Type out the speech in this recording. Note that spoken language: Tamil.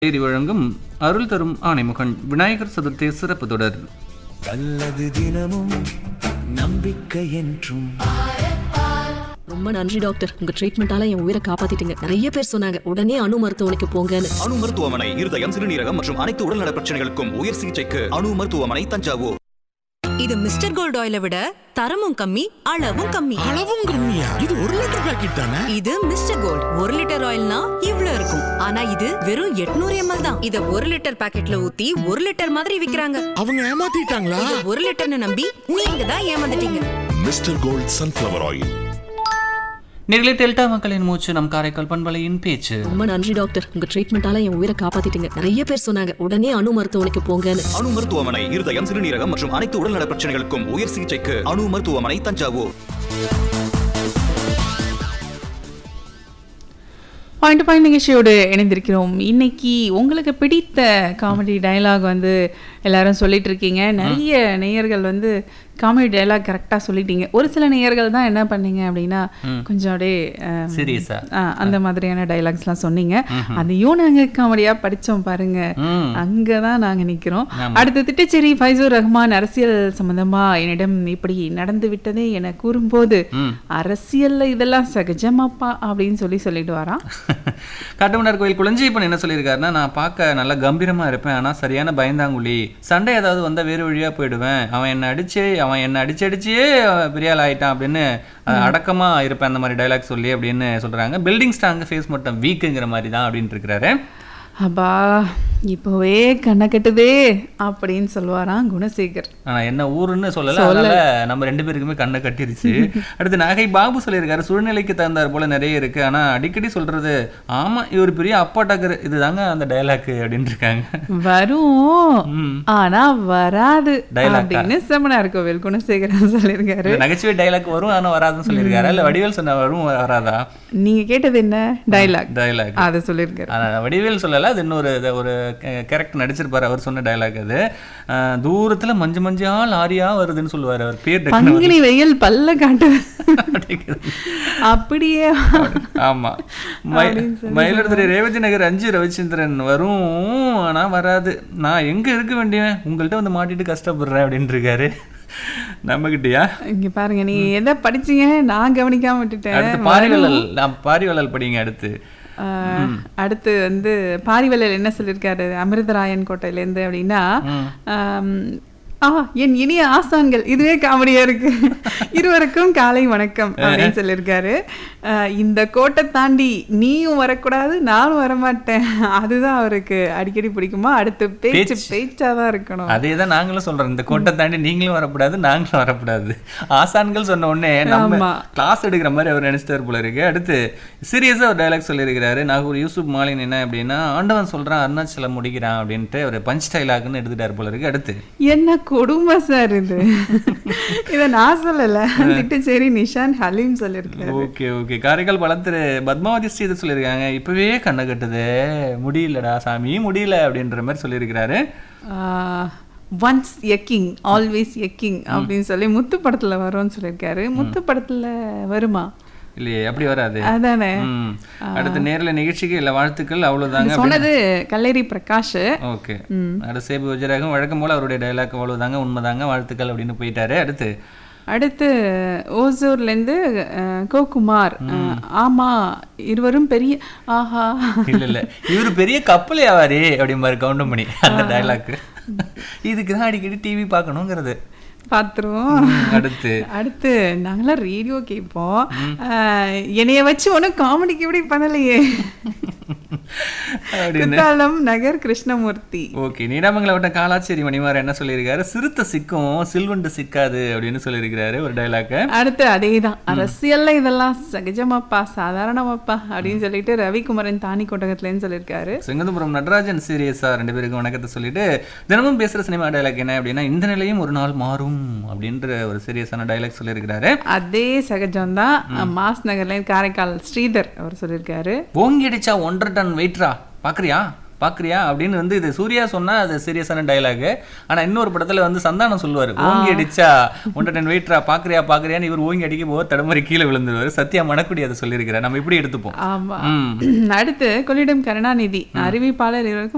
தேதி வழங்கும் அருள் தரும் ஆணைமுகன் விநாயகர் சதுர்த்தி சிறப்பு தொடர் நல்லது தினமும் நம்பிக்கை என்றும் ரொம்ப நன்றி டாக்டர் உங்க ட்ரீட்மெண்டால என் உயிரை காப்பாத்திட்டீங்க நிறைய பேர் சொன்னாங்க உடனே அணு மருத்துவமனைக்கு போங்கன்னு அணு மருத்துவமனை இருதயம் சிறுநீரகம் மற்றும் அனைத்து உடல்நல பிரச்சனைகளுக்கும் உயர் சிகிச்சைக்கு அணு மருத்துவமனை தஞ்சாவூர் இது மிஸ்டர் கோல்ட் ஆயிலை விட தரமும் கம்மி அளவும் கம்மி அளவும் கம்மியா இது ஒரு லிட்டர் பாக்கெட் தானே இது மிஸ்டர் கோல்ட் ஒரு லிட்டர் ஆயில்னா இவ்ளோ இருக்கும் ஆனா இது வெறும் 800 எம்எல் தான் இத ஒரு லிட்டர் பாக்கெட்ல ஊத்தி ஒரு லிட்டர் மாதிரி விக்கிறாங்க அவங்க ஏமாத்திட்டாங்களா இத ஒரு லிட்டர்னு நம்பி நீங்க தான் ஏமாந்துட்டீங்க மிஸ்டர் கோல்ட் சன்ஃப்ளவர் ஆயில் நேரிலே டெல்டா மக்களின் மூச்சு நம் காரைக்கால் பண்பலையின் பேச்சு ரொம்ப நன்றி டாக்டர் உங்க ட்ரீட்மெண்டால என் உயிரை காப்பாத்திட்டீங்க நிறைய பேர் சொன்னாங்க உடனே அணு மருத்துவமனைக்கு போங்கன்னு அணு மருத்துவமனை இருதயம் சிறுநீரகம் மற்றும் அனைத்து உடல்நல பிரச்சனைகளுக்கும் உயர் சிகிச்சைக்கு அணு மருத்துவமனை தஞ்சாவூர் பாயிண்ட் பாயிண்ட் நிகழ்ச்சியோடு இணைந்திருக்கிறோம் இன்னைக்கு உங்களுக்கு பிடித்த காமெடி டயலாக் வந்து எல்லாரும் சொல்லிட்டு இருக்கீங்க நிறைய நேயர்கள் வந்து காமெடி டயலாக் கரெக்டாக சொல்லிட்டீங்க ஒரு சில நேயர்கள் தான் என்ன பண்ணீங்க அப்படின்னா கொஞ்சம் அப்படியே அஹ், சீரியஸா ஆ, அந்த மாதிரியான டைலாக்ஸ்லாம் சொன்னீங்க அதையும் நாங்க காமெடியா படிச்சோம் பாருங்க ம். அங்கதான் நாங்க நிக்கிறோம் அடுத்து திட்டச்சேரி ஃபைசூர் ரஹ்மான் அரசியல் சம்பந்தமா என்னிடம் இப்படி நடந்து விட்டதே என கூறும்போது அரசியல்ல இதெல்லாம் சகஜமாப்பா அப்படின்னு சொல்லி சொல்லிட்டு வரான் காட்டுமன்னார் கோயில் குளஞ்சியப்பன் என்ன சொல்லியிருக்காருன்னா நான் பார்க்க நல்லா கம்பீரமா இருப்பேன் ஆனா சரியான பயந்தாங்குழி சண்டை ஏதாவது வந்தா வேறு வழியா போயிடுவேன் அவன் என்ன அடிச்சு அவன் என்ன அடிச்சு அடிச்சே அவன் பெரிய ஆள் ஆயிட்டான் அப்படின்னு அஹ், அடக்கமா இருப்பேன் அந்த மாதிரி டைலாக் சொல்லி அப்படின்னு சொல்றாங்க பில்டிங் ஸ்ட்ராங் ஃபேஸ் மட்டும் வீக்குங்கிற மாதிரி தான் அப்படின்னு இருக்கிறாரு அப்பா இப்போவே கண்ணை கட்டுதே அப்படின்னு சொல்லுவாராம் குணசேகர் ஆனா என்ன ஊருன்னு சொல்லல அதனால நம்ம ரெண்டு பேருக்குமே கண்ணை கட்டிருச்சு அடுத்து நாகை பாபு சொல்லியிருக்காரு சூழ்நிலைக்கு தகுந்தாற் போல நிறைய இருக்கு ஆனா அடிக்கடி சொல்றது ஆமா இவர் பெரிய அப்பா டக்கர் இதுதாங்க அந்த டயலாக் அப்படின்னு இருக்காங்க வரும் ம். ஆனா வராது Dialogue-ஆ? அப்படின்னு செமனார் கோவில் குணசேகரன் சொல்லியிருக்காரு இல்ல, நகைச்சுவை டைலாக் வரும் ஆனா வராதுன்னு சொல்லியிருக்காரு இல்ல வடிவேல் சொன்ன வரும் வராதா நீங்க கேட்டது என்ன டைலாக் டயலாக் அதை சொல்லியிருக்காரு வடிவேல் சொல்லல அது இன்னொரு இது ஒரு கேரக்டர் நடிச்சிருப்பாரு அவர் சொன்ன டயலாக் அது அஹ், தூரத்துல மஞ்சு மஞ்சா லாரியா வருதுன்னு சொல்லுவாரு அவர் பேர் டக்குனு பங்குனி வெயில் பல்ல காட்டு அப்படிங்குது. அப்படியே ஆமா மயி- மயிலாடுதுறை ரேவதி நகர் அஞ்சு ரவிச்சந்திரன் வரும் ஆனா வராது நான் எங்க இருக்க வேண்டியவன் உங்கள்கிட்ட வந்து மாட்டிட்டு கஷ்டப்படுறேன் அப்படின்னு இருக்காரு நம்மகிட்டயா இங்க பாருங்க நீ எதை படிச்சீங்க நான் கவனிக்காம விட்டுட்டேன் அடுத்து பாரிவளல் நான் பாரிவளல் படிங்க அடுத்து ஆஹ், அடுத்து வந்து பாரிவள்ளல் என்ன சொல்லியிருக்காரு அமிர்தராயன் கோட்டையிலேருந்து அப்படின்னா ஆம், ஆ என் இனிய ஆசான்கள் இதுவே காமெடியா இருக்கு இருவருக்கும் காலை வணக்கம் அப்படின்னு சொல்லியிருக்காரு ஆஹ், இந்த கோட்டை தாண்டி நீயும் வரக்கூடாது நானும் வரமாட்டேன் அதுதான் அவருக்கு அடிக்கடி பிடிக்குமா அடுத்து பேச்சு பேச்சு. பேச்சாதான் இருக்கணும் அதே தான் நாங்களும் சொல்றோம் இந்த கோட்டை தாண்டி நீங்களும் வரக்கூடாது நாங்களும் வரக்கூடாது ஆசான்கள் சொன்ன உடனே நம்ம ஆமா. கிளாஸ் எடுக்கிற மாதிரி அவர் நினைச்சிட்டாரு போல இருக்கு அடுத்து சீரியஸா ஒரு டைலாக் சொல்லியிருக்கிறாரு நாகூர் யூசுப் மாலின் என்ன அப்படின்னா ஆண்டவன் சொல்றான் அருணாச்சலம் முடிக்கிறான் அப்படின்ட்டு ஒரு பஞ்ச் டைலாக்னு எடுத்துட்டாரு போல இருக்கு அடுத்து என்ன கொடுமை சார் இது இத நான் சொல்லல திட்டச்சேரி நிஷான் ஹலீம் சொல்லியிருக்காரு ஓகே ஓகே காரைக்கால் பழத்திரு பத்மாவதி ஸ்ரீதர் சொல்லியிருக்காங்க இப்பவே கண்ணை கட்டுது முடியலடா சாமி முடியல அப்படின்ற மாதிரி சொல்லியிருக்கிறாரு ஒன்ஸ் எக்கிங் ஆல்வேஸ் எக்கிங் அப்படின்னு சொல்லி முத்து படத்துல வரும்னு சொல்லியிருக்காரு முத்து படத்துல வருமா இல்லையே அப்படி வராது அதானே ம். அடுத்து நேர்ல நிகழ்ச்சிக்கு இல்ல வாழ்த்துக்கள் இது அவ்வளவுதாங்க சொன்னது கல்லேரி பிரகாஷ் ஓகே அடுத்து சேபு விஜயராகம் வழக்கம் போல அவருடைய டைலாக் அவ்வளவுதாங்க உண்மைதாங்க வாழ்த்துக்கள் அப்படின்னு போயிட்டாரு அடுத்து அடுத்து ஓசூர்லேருந்து அஹ், கோகுமார் அஹ், ஆமா இருவரும் பெரிய ஆஹா இல்ல இல்ல இவரு பெரிய கப்பல் வியாபாரி அப்படிம்பாரு கவுண்டமணி அந்த டைலாக் இதுக்கு தான் அடிக்கடி டிவி பார்க்கணுங்கிறது பார்த்துருவோம் ம், அடுத்து அடுத்து நாங்களாம் ரேடியோ கேட்போம் அஹ், என்னைய வச்சு ஒன்றும் காமெடிக்கு இப்படி பண்ணலையே அப்படின்னு குத்தாலம் நகர் கிருஷ்ணமூர்த்தி ஓகே நீடாமங்கலம் வட்டம் காலாச்சேரி மணிமார் என்ன சொல்லியிருக்காரு சிறுத்தை சிக்கும் சில்வண்டு சிக்காது அப்படின்னு சொல்லியிருக்கிறாரு ஒரு டைலாக் அடுத்து அதேதான் அரசியல்ல இதெல்லாம் சகஜமாப்பா சாதாரணமாப்பா அப்படின்னு சொல்லிட்டு ரவிக்குமரன் தானி கொட்டகத்துலன்னு சொல்லியிருக்காரு செங்கந்தபுரம் நடராஜன் சீரியஸா ரெண்டு பேருக்கும் வணக்கத்தை சொல்லிட்டு தினமும் பேசுற சினிமா டைலாக் என்ன அப்படின்னா இந்த நிலையும் ஒரு நாள் மாறும் அப்படின்ற ஒரு சீரியஸான டைலாக் சொல்லியிருக்கிறாரு அதே சகஜம்தான் மாஸ் நகர்ல காரைக்கால் ஸ்ரீதர் அவர் சொல்லியிருக்காரு ஓங்கி அடிச்சா ஒன்றரை டன் வெயிட்ரா பாக்குறியா பாக்குறியா அப்படின்னு வந்து இது சூர்யா சொன்னா அது சீரியஸான டைலாக் ஆனா இன்னொரு படத்துல வந்து சந்தானம் சொல்லுவாரு ஓங்கி அடிச்சா ஒன்றரை டன் வெயிட்ரா பாக்குறியா பாக்குறியான்னு இவர் ஓங்கி அடிக்க போது தடுமாறி கீழே விழுந்துருவாரு சத்யா மணக்குடி அதை சொல்லியிருக்கிறார் நம்ம இப்படி எடுத்துப்போம் ஆமா ம் அடுத்து கொள்ளிடம் கருணாநிதி அறிவிப்பாளர் இருவருக்கும்